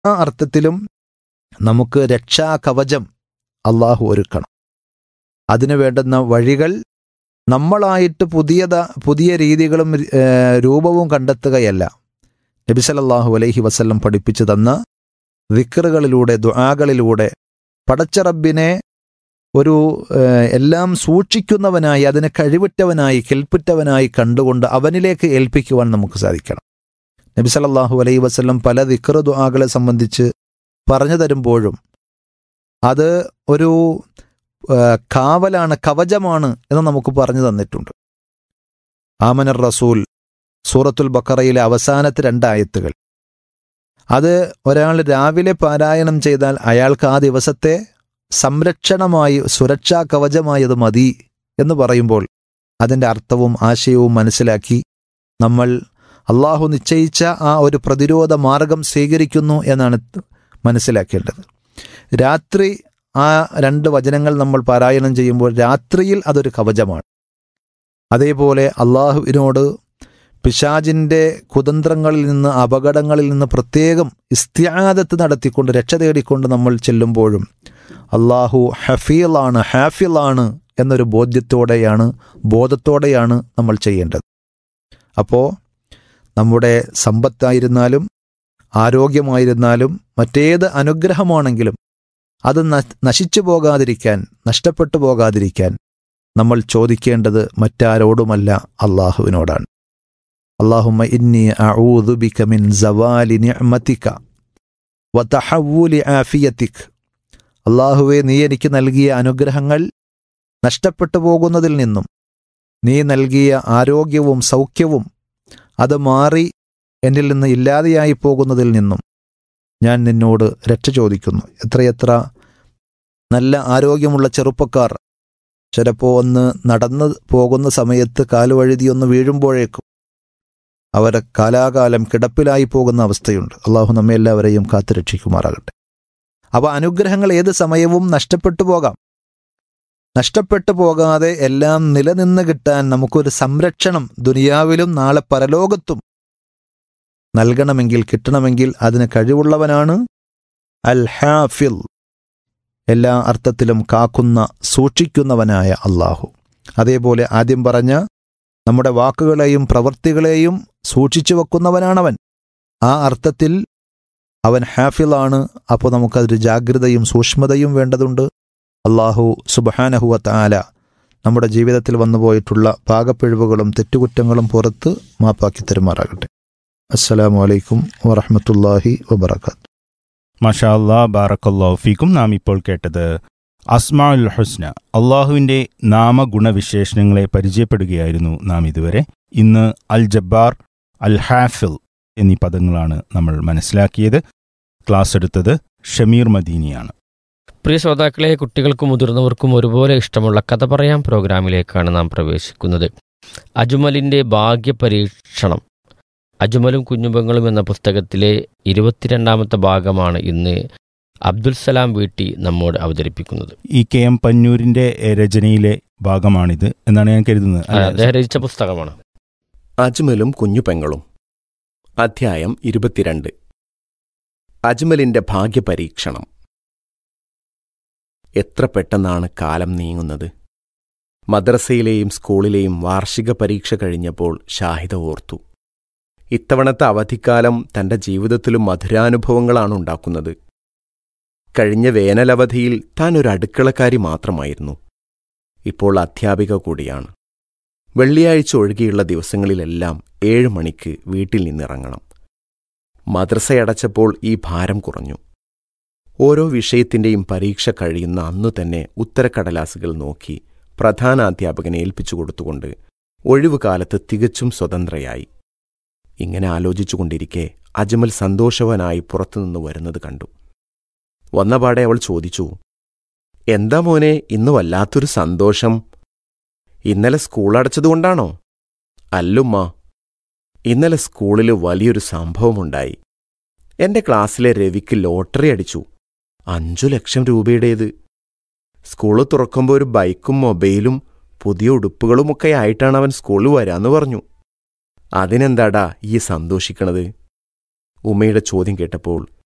ആ അർത്ഥത്തിലും നമുക്ക് രക്ഷാ കവചം അള്ളാഹു ഒരുക്കണം അതിനു വേണ്ടുന്ന വഴികൾ നമ്മളായിട്ട് പുതിയത പുതിയ രീതികളും ഏഹ്, രൂപവും കണ്ടെത്തുകയല്ല നബി സല്ലല്ലാഹു അലൈഹി വസല്ലം പഠിപ്പിച്ചു തന്ന വിക്കറുകളിലൂടെ ദുആകളിലൂടെ പടച്ച റബ്ബിനെ ഒരു ഏഹ്, എല്ലാം സൂക്ഷിക്കുന്നവനായി അതിനെ കഴിവുറ്റവനായി കെൽപ്പുറ്റവനായി കണ്ടുകൊണ്ട് അവനിലേക്ക് ഏൽപ്പിക്കുവാൻ നമുക്ക് സാധിക്കണം നബി സല്ലല്ലാഹു അലൈഹി വസല്ലം പല ദിക്ർ ദുആകളെ സംബന്ധിച്ച് പറഞ്ഞു തരുമ്പോഴും അത് ഒരു ഏഹ്, കാവലാണ് കവചമാണ് എന്ന് നമുക്ക് പറഞ്ഞു തന്നിട്ടുണ്ട് ആമനർ റസൂൽ സൂറത്തുൽ ബക്കറയിലെ അവസാനത്തെ രണ്ടായത്തുകൾ അത് ഒരാൾ രാവിലെ പാരായണം ചെയ്താൽ അയാൾക്ക് ആ ദിവസത്തെ സംരക്ഷണമായി സുരക്ഷാ കവചമായി അത് മതി എന്ന് പറയുമ്പോൾ അതിൻ്റെ അർത്ഥവും ആശയവും മനസ്സിലാക്കി നമ്മൾ അള്ളാഹു നിശ്ചയിച്ച ആ ഒരു പ്രതിരോധ മാർഗം സ്വീകരിക്കുന്നു എന്നാണ് മനസ്സിലാക്കേണ്ടത് രാത്രി ആ രണ്ട് വചനങ്ങൾ നമ്മൾ പാരായണം ചെയ്യുമ്പോൾ രാത്രിയിൽ അതൊരു കവചമാണ് അതേപോലെ അള്ളാഹുവിനോട് പിശാജിൻ്റെ കുതന്ത്രങ്ങളിൽ നിന്ന് അപകടങ്ങളിൽ നിന്ന് പ്രത്യേകം ഇസ്ത്യാദത്ത് നടത്തിക്കൊണ്ട് രക്ഷ തേടിക്കൊണ്ട് നമ്മൾ ചെല്ലുമ്പോഴും അള്ളാഹു ഹഫീലാണ് ഹാഫിലാണ് എന്നൊരു ബോധ്യത്തോടെയാണ് ബോധത്തോടെയാണ് നമ്മൾ ചെയ്യേണ്ടത് അപ്പോൾ നമ്മുടെ സമ്പത്തായിരുന്നാലും ആരോഗ്യമായിരുന്നാലും മറ്റേത് അനുഗ്രഹമാണെങ്കിലും അത് ന- നശിച്ചു പോകാതിരിക്കാൻ നഷ്ടപ്പെട്ടു പോകാതിരിക്കാൻ നമ്മൾ ചോദിക്കേണ്ടത് മറ്റാരോടുമല്ല അള്ളാഹുവിനോടാണ് അള്ളാഹുമ്മ ഇന്നി അഊദു ബിക മിൻ സവാലി നിഅ്മതിക വതഹവ്വുലി ആഫിയതിക് അള്ളാഹുവെ നീ എനിക്ക് നൽകിയ അനുഗ്രഹങ്ങൾ നഷ്ടപ്പെട്ടു പോകുന്നതിൽ നിന്നും നീ നൽകിയ ആരോഗ്യവും സൗഖ്യവും അത് മാറി എന്നിൽ നിന്ന് ഇല്ലാതെയായി പോകുന്നതിൽ നിന്നും ഞാൻ നിന്നോട് രക്ഷ ചോദിക്കുന്നു എത്രയെത്ര നല്ല ആരോഗ്യമുള്ള ചെറുപ്പക്കാർ ചിലപ്പോൾ ഒന്ന് നടന്ന് പോകുന്ന സമയത്ത് കാലുവഴുതി ഒന്ന് വീഴുമ്പോഴേക്കും അവർ കാലാകാലം കിടപ്പിലായി പോകുന്ന അവസ്ഥയുണ്ട് അള്ളാഹു നമ്മെ എല്ലാവരെയും കാത്തുരക്ഷിക്കുമാറാകട്ടെ അപ്പോൾ അനുഗ്രഹങ്ങൾ ഏത് സമയവും നഷ്ടപ്പെട്ടു പോകാം നഷ്ടപ്പെട്ടു പോകാതെ എല്ലാം നിലനിന്ന് കിട്ടാൻ നമുക്കൊരു സംരക്ഷണം ദുനിയാവിലും നാളെ പരലോകത്തും നൽകണമെങ്കിൽ കിട്ടണമെങ്കിൽ അതിന് കഴിവുള്ളവനാണ് അൽ ഹാഫിൽ എല്ലാ അർത്ഥത്തിലും കാക്കുന്ന സൂക്ഷിക്കുന്നവനായ അള്ളാഹു അതേപോലെ ആദ്യം പറഞ്ഞ നമ്മുടെ വാക്കുകളെയും പ്രവൃത്തികളെയും സൂക്ഷിച്ചു വെക്കുന്നവനാണവൻ ആ അർത്ഥത്തിൽ അവൻ ഹാഫിലാണ് അപ്പോൾ നമുക്കതൊരു ജാഗ്രതയും സൂക്ഷ്മതയും വേണ്ടതുണ്ട് അള്ളാഹു സുബഹാനഹുവ താല നമ്മുടെ ജീവിതത്തിൽ വന്നുപോയിട്ടുള്ള പാകപ്പിഴവുകളും തെറ്റുകുറ്റങ്ങളും പുറത്ത് മാപ്പാക്കി തരുമാറാകട്ടെ അസ്സലാമു അലൈക്കും വറഹമത്തല്ലാഹി വബർക്കാത്തു മഷാ അല്ലാ ബാറക്കല്ലാഹു ഫീക്കും നാം ഇപ്പോൾ കേട്ടത് അസ്മാഉൽ ഹുസ്ന അള്ളാഹുവിൻ്റെ നാമഗുണവിശേഷണങ്ങളെ പരിചയപ്പെടുകയായിരുന്നു നാം ഇതുവരെ ഇന്ന് അൽ ജബ്ബാർ അൽ ഹാഫിൽ എന്നീ പദങ്ങളാണ് നമ്മൾ മനസ്സിലാക്കിയത് ക്ലാസ് എടുത്തത് ഷമീർ മദീനിയാണ് പ്രിയ ശ്രോതാക്കളെ കുട്ടികൾക്കും മുതിർന്നവർക്കും ഒരുപോലെ ഇഷ്ടമുള്ള കഥ പറയാം പ്രോഗ്രാമിലേക്കാണ് നാം പ്രവേശിക്കുന്നത് അജ്മലിൻ്റെ ഭാഗ്യപരീക്ഷണം അജ്മലും കുഞ്ഞുപങ്ങളും എന്ന പുസ്തകത്തിലെ ഇരുപത്തിരണ്ടാമത്തെ ഭാഗമാണ് ഇന്ന് അബ്ദുൽ സലാം വീട്ടി നമ്മോട് അവതരിപ്പിക്കുന്നത് ഈ കെ എം പന്നൂരിൻ്റെ എ, രചനയിലെ ഭാഗമാണിത് എന്നാണ് ഞാൻ കരുതുന്നത് ആ, അദ്ദേഹം രചിച്ച പുസ്തകമാണ് അജ്മലും കുഞ്ഞുപെങ്ങളും അധ്യായം ഇരുപത്തിരണ്ട് അജ്മലിന്റെ ഭാഗ്യപരീക്ഷണം എത്ര പെട്ടെന്നാണ് കാലം നീങ്ങുന്നത് മദ്രസയിലെയും സ്കൂളിലെയും വാർഷിക പരീക്ഷ കഴിഞ്ഞപ്പോൾ ഷാഹിദ ഓർത്തു ഇത്തവണത്തെ അവധിക്കാലം തന്റെ ജീവിതത്തിലും മധുരാനുഭവങ്ങളാണ് ഉണ്ടാക്കുന്നത് കഴിഞ്ഞ വേനലവധിയിൽ താൻ ഒരു അടുക്കളക്കാരി മാത്രമായിരുന്നു ഇപ്പോൾ അധ്യാപിക കൂടിയാണ് വെള്ളിയാഴ്ച ഒഴികെയുള്ള ദിവസങ്ങളിലെല്ലാം ഏഴ് മണിക്ക് വീട്ടിൽ നിന്നിറങ്ങണം മദ്രസയടച്ചപ്പോൾ ഈ ഭാരം കുറഞ്ഞു ഓരോ വിഷയത്തിന്റെയും പരീക്ഷ കഴിയുന്ന അന്നു തന്നെ ഉത്തരക്കടലാസുകൾ നോക്കി പ്രധാന അധ്യാപകനെ ഏൽപ്പിച്ചു കൊടുത്തുകൊണ്ട് ഒഴിവുകാലത്ത് തികച്ചും സ്വതന്ത്രയായി ഇങ്ങനെ ആലോചിച്ചുകൊണ്ടിരിക്കെ അജ്മൽ സന്തോഷവനായി പുറത്തുനിന്ന് വരുന്നത് കണ്ടു വന്നപാടെ അവൾ ചോദിച്ചു എന്താ മോനെ ഇന്ന് വല്ലാത്തൊരു സന്തോഷം ഇന്നലെ സ്കൂൾ അടച്ചതുകൊണ്ടാണോ അല്ലുമ്മ ഇന്നലെ സ്കൂളിൽ വലിയൊരു സംഭവമുണ്ടായി എന്റെ ക്ലാസ്സിലെ രവിക്ക് ലോട്ടറി അടിച്ചു അഞ്ചു ലക്ഷം രൂപയുടേത് സ്കൂള് തുറക്കുമ്പോൾ ഒരു ബൈക്കും മൊബൈലും പുതിയ ഉടുപ്പുകളുമൊക്കെ ആയിട്ടാണ് അവൻ സ്കൂളിൽ വരാന്ന് പറഞ്ഞു അതിനെന്താടാ ഈ സന്തോഷിക്കണത് ഉമ്മയുടെ ചോദ്യം കേട്ടപ്പോൾ